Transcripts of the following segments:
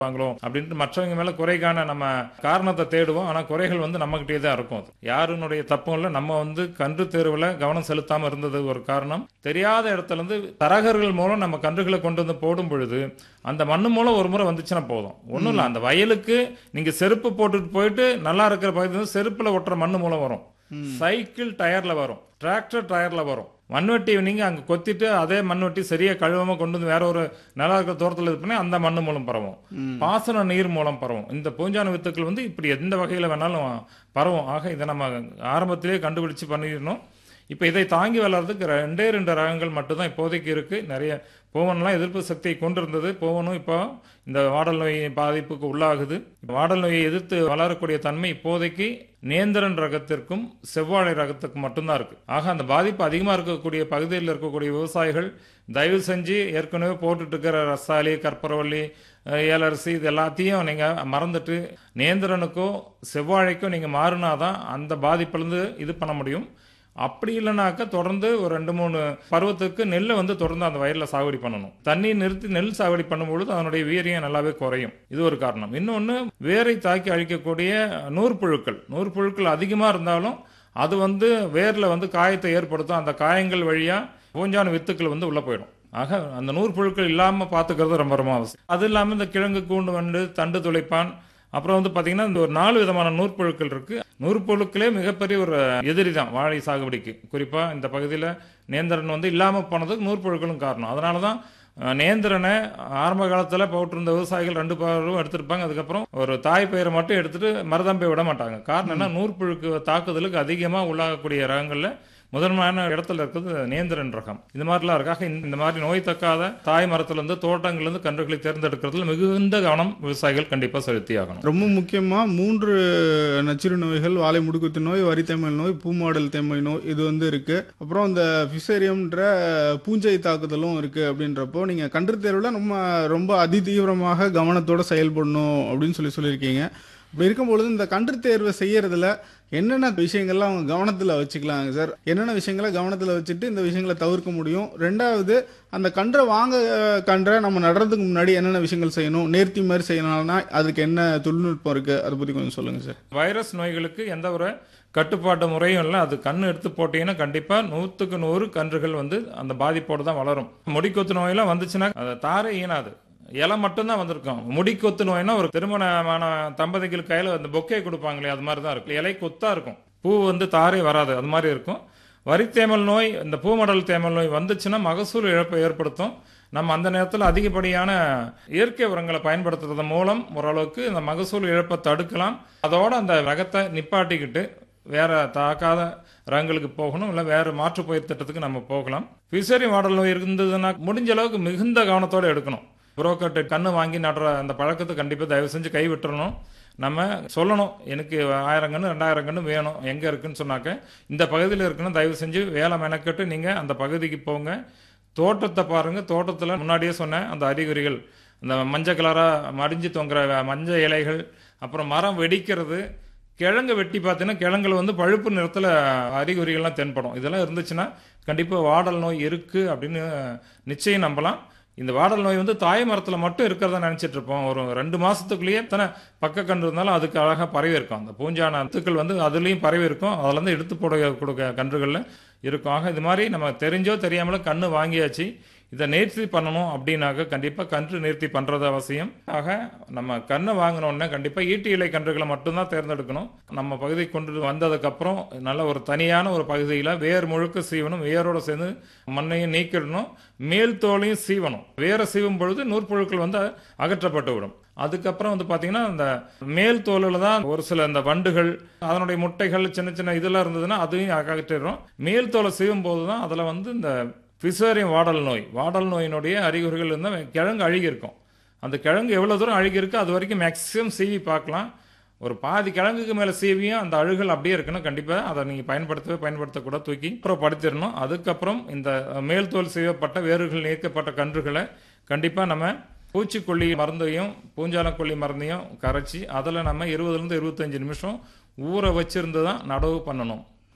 வாங்களோ அப்படின்ட்டு மற்றவங்க மேல குறைக்கான நம்ம காரணத்தை தேடுவோம் ஆனா குறைகள் வந்து நம்மகிட்டயே தான் இருக்கும் அது யாருனுடைய தப்பும் இல்லை நம்ம வந்து கன்று தேர்வுல கவனம் செலுத்தாம இருந்தது ஒரு காரணம் தெரியாத இடத்துல இருந்து தரகர்கள் மூலம் நம்ம கன்றுகளை கொண்டு வந்து போடும் பொழுது அந்த மண்ணு மூலம் ஒரு முறை வந்துச்சுன்னா போதும் ஒண்ணும் இல்லை அந்த வயலுக்கு நீங்க செருப்பு போட்டுட்டு போயிட்டு நல்லா இருக்கிற பகுதி வந்து செருப்புல ஒட்டுற மண்ணு மூலம் வரும் சைக்கிள் டயர்ல வரும் டிராக்டர் டயர்ல வரும் மண்வெட்டி நீங்க அங்க கொத்திட்டு அதே மண்வெட்டி சரியா கழுவாம கொண்டு வந்து வேற ஒரு நிலம் இருக்கிற தோட்டத்தில் இது பண்ணி அந்த மண்ணு மூலம் பரவும் பாசன நீர் மூலம் பரவும் இந்த பூஞ்சான வித்துக்கள் வந்து இப்படி எந்த வகையில வேணாலும் பரவும் ஆக இதை நம்ம ஆரம்பத்திலேயே கண்டுபிடிச்சு பண்ணிடணும் இப்போ இதை தாங்கி வளர்றதுக்கு ரெண்டே ரெண்டு ரகங்கள் மட்டும்தான் இப்போதைக்கு இருக்கு நிறைய பூவன்லாம் எதிர்ப்பு சக்தியை கொண்டிருந்தது பூவனும் இப்போ இந்த வாடல் நோய் பாதிப்புக்கு உள்ளாகுது வாடல் நோயை எதிர்த்து வளரக்கூடிய தன்மை இப்போதைக்கு நேந்திரன் ரகத்திற்கும் செவ்வாழை ரகத்துக்கும் மட்டும்தான் இருக்கு ஆக அந்த பாதிப்பு அதிகமாக இருக்கக்கூடிய பகுதியில் இருக்கக்கூடிய விவசாயிகள் தயவு செஞ்சு ஏற்கனவே போட்டுட்டு இருக்கிற ரசாலி கற்பூரவள்ளி அஹ், ஏலரசி இது எல்லாத்தையும் நீங்கள் மறந்துட்டு நேந்திரனுக்கோ செவ்வாழைக்கோ நீங்கள் மாறினாதான் அந்த பாதிப்புலேருந்து இது பண்ண முடியும் அப்படி இல்லைனாக்கா தொடர்ந்து ஒரு ரெண்டு மூணு பருவத்துக்கு நெல்லை வந்து தொடர்ந்து அந்த வயலில் சாகுபடி பண்ணணும் தண்ணி நிறுத்தி நெல் சாகுபடி பண்ணும்பொழுது அதனுடைய வீரியம் நல்லாவே குறையும் இது ஒரு காரணம் இன்னொன்று வேரை தாக்கி அழிக்கக்கூடிய நூற்புழுக்கள் நூற்புழுக்கள் அதிகமாக இருந்தாலும் அது வந்து வேரில் வந்து காயத்தை ஏற்படுத்தும் அந்த காயங்கள் வழியாக பூஞ்சான வித்துக்கள் வந்து உள்ளே போயிடும் ஆக அந்த நூற்புழுக்கள் இல்லாமல் பார்த்துக்கிறது ரொம்ப ரொம்ப அவசியம் அது இல்லாமல் இந்த கிழங்கு கூண்டு வண்டு தண்டு துளைப்பான் அப்புறம் வந்து பார்த்தீங்கன்னா இந்த ஒரு நாலு விதமான நூற்புழுக்கள் இருக்கு நூற்புழுக்களே மிகப்பெரிய ஒரு எதிரி தான் வாழை சாகுபடிக்கு குறிப்பாக இந்த பகுதியில் நேந்திரன் வந்து இல்லாமல் போனதுக்கு நூற்புழுக்களும் காரணம் அதனால தான் அஹ், நேந்திரனை ஆரம்ப காலத்தில் போட்டிருந்த விவசாயிகள் ரெண்டு பேரும் எடுத்திருப்பாங்க அதுக்கப்புறம் ஒரு தாய் பெயரை மட்டும் எடுத்துட்டு மருதம்பை விட மாட்டாங்க காரணம் என்ன நூற்புழுக்கு தாக்குதலுக்கு அதிகமாக உள்ளாகக்கூடிய ரகங்களில் முதன்மையான இடத்துல இருக்குது நேந்திரன் ரகம் இந்த மாதிரிலாம் இருக்காக இந்த இந்த மாதிரி நோய் தக்காத தாய் மரத்திலிருந்து தோட்டங்கள்லேருந்து கன்றுகளை தேர்ந்தெடுக்கிறதுல மிகுந்த கவனம் விவசாயிகள் கண்டிப்பாக செலுத்தி ஆகணும் ரொம்ப முக்கியமா மூன்று நச்சுறு நோய்கள் வாழை முடுக்குத்து நோய் வரித்தேமல் நோய் பூமாடல் தேமை நோய் இது வந்து இருக்கு அப்புறம் இந்த ஃபிசேரியம்ன்ற பூஞ்சை தாக்குதலும் இருக்கு அப்படின்றப்போ நீங்க கன்று தேர்வுல நம்ம ரொம்ப அதிதீவிரமாக கவனத்தோட செயல்படணும் அப்படின்னு சொல்லி சொல்லியிருக்கீங்க இப்படி இருக்கும்பொழுது இந்த கன்று தேர்வை செய்யறதுல என்னென்ன விஷயங்கள்லாம் அவங்க கவனத்தில் வச்சுக்கலாங்க சார் என்னென்ன விஷயங்களை கவனத்தில் வச்சுட்டு இந்த விஷயங்களை தவிர்க்க முடியும் ரெண்டாவது அந்த கன்றை வாங்க அஹ், கன்றை நம்ம நடுறதுக்கு முன்னாடி என்னென்ன விஷயங்கள் செய்யணும் நேர்த்தி மாதிரி செய்யணும்னா அதுக்கு என்ன தொழில்நுட்பம் இருக்கு அதை பற்றி கொஞ்சம் சொல்லுங்க சார் வைரஸ் நோய்களுக்கு எந்த ஒரு கட்டுப்பாட்டு முறையும் இல்லை அது கண்ணு எடுத்து போட்டீங்கன்னா கண்டிப்பாக நூற்றுக்கு நூறு கன்றுகள் வந்து அந்த பாதிப்போடு தான் வளரும் முடிக்கொத்து நோயெல்லாம் வந்துச்சுன்னா அது தாரை ஈனாது இலை மட்டும்தான் வந்திருக்கும் முடிக்கொத்து நோய்னா ஒரு திருமணமான தம்பதிகள் கையில் அந்த பொக்கே கொடுப்பாங்களே அது மாதிரி தான் இருக்கும் இலை கொத்தா இருக்கும் பூ வந்து தாரே வராது அது மாதிரி இருக்கும் வரித்தேமல் நோய் இந்த பூமடல் தேமல் நோய் வந்துச்சுன்னா மகசூல் இழப்பை ஏற்படுத்தும் நம்ம அந்த நேரத்தில் அதிகப்படியான இயற்கை உரங்களை பயன்படுத்துறது மூலம் ஓரளவுக்கு இந்த மகசூல் இழப்பை தடுக்கலாம் அதோட அந்த ரகத்தை நிப்பாட்டிக்கிட்டு வேற தாக்காத ரகங்களுக்கு போகணும் இல்லை வேற மாற்று பயிர் திட்டத்துக்கு நம்ம போகலாம் பிசரி மாடல் நோய் இருந்ததுன்னா முடிஞ்ச அளவுக்கு மிகுந்த கவனத்தோட எடுக்கணும் புரோக்கர்ட்ட கண்ணு வாங்கி நடுற அந்த பழக்கத்தை கண்டிப்பாக தயவு செஞ்சு கை விட்டுறணும் நம்ம சொல்லணும் எனக்கு ஆயிரம் கன்று ரெண்டாயிரம் கன்று வேணும் எங்கே இருக்குன்னு சொன்னாக்க இந்த பகுதியில் இருக்குன்னு தயவு செஞ்சு வேலை மெனக்கட்டு நீங்கள் அந்த பகுதிக்கு போங்க தோட்டத்தை பாருங்கள் தோட்டத்தில் முன்னாடியே சொன்னேன் அந்த அறிகுறிகள் அந்த மஞ்சள் கலராக மடிஞ்சு தொங்குற மஞ்சள் இலைகள் அப்புறம் மரம் வெடிக்கிறது கிழங்கு வெட்டி பார்த்தீங்கன்னா கிழங்குல வந்து பழுப்பு நிறத்தில் அறிகுறிகள்லாம் தென்படும் இதெல்லாம் இருந்துச்சுன்னா கண்டிப்பாக வாடல் நோய் இருக்குது அப்படின்னு நிச்சயம் நம்பலாம் இந்த வாடல் நோய் வந்து தாய் மரத்தில் மட்டும் இருக்கிறதா நினைச்சிட்டு இருப்போம் ஒரு ரெண்டு மாசத்துக்குள்ளேயே எத்தனை பக்க கன்று இருந்தாலும் அதுக்கு அழகாக பரவி இருக்கும் அந்த பூஞ்சான அத்துக்கள் வந்து அதுலேயும் பரவி இருக்கும் அதுலேருந்து எடுத்து போட கொடுக்க கன்றுகளில் இருக்கும் ஆக இது மாதிரி நம்ம தெரிஞ்சோ தெரியாமலோ கன்று வாங்கியாச்சு இதை நேர்த்தி பண்ணணும் அப்படின்னாக்க கண்டிப்பாக கன்று நேர்த்தி பண்ணுறது அவசியம் ஆக நம்ம கண்ணை வாங்கினோடனே கண்டிப்பாக ஈட்டி இலை கன்றுகளை மட்டும்தான் தேர்ந்தெடுக்கணும் நம்ம பகுதிக்கு கொண்டு வந்ததுக்கப்புறம் நல்ல ஒரு தனியான ஒரு பகுதியில் வேர் முழுக்க சீவணும் வேரோட சேர்ந்து மண்ணையும் நீக்கிடணும் மேல் தோலையும் சீவணும் வேரை சீவும் பொழுது நூற்புழுக்கள் வந்து அகற்றப்பட்டு விடும் அதுக்கப்புறம் வந்து பார்த்தீங்கன்னா இந்த மேல் தோலில் தான் ஒரு சில இந்த வண்டுகள் அதனுடைய முட்டைகள் சின்ன சின்ன இதெல்லாம் இருந்ததுன்னா அதையும் அகற்றிடுறோம் மேல் தோலை சீவும் போது தான் அதில் வந்து இந்த பிசேரியம் வாடல் நோய் வாடல் நோயினுடைய அறிகுறிகள் இருந்தால் கிழங்கு அழுகி இருக்கும் அந்த கிழங்கு எவ்வளோ தூரம் அழுகி இருக்கோ அது வரைக்கும் மேக்ஸிமம் சீவி பார்க்கலாம் ஒரு பாதி கிழங்குக்கு மேலே சீவியும் அந்த அழுகல் அப்படியே இருக்குன்னா கண்டிப்பாக அதை நீங்கள் பயன்படுத்தவே பயன்படுத்தக்கூட தூக்கி அப்புறம் படுத்திடணும் அதுக்கப்புறம் இந்த மேல் தோல் செய்யப்பட்ட வேர்கள் நீக்கப்பட்ட கன்றுகளை கண்டிப்பாக நம்ம பூச்சிக்கொல்லி மருந்தையும் பூஞ்சாலக்கொல்லி மருந்தையும் கரைச்சி அதில் நம்ம இருபதுலேருந்து இருபத்தஞ்சு நிமிஷம் ஊற வச்சிருந்து தான் நடவு பண்ணணும்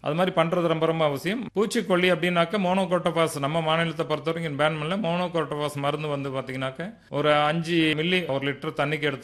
அது மாதிரி பண்றது ரொம்ப ரொம்ப அவசியம் பூச்சிக்கொல்லி அப்படின்னாக்க மோனோகோட்டோபாஸ் நம்ம மாநிலத்தை பொறுத்த வரைக்கும் பேன் பண்ணல மோனோகோட்டோபாஸ் மருந்து வந்து பாத்தீங்கன்னாக்க ஒரு அஞ்சு மில்லி ஒரு லிட்டர் தண்ணிக்கு எடுத்து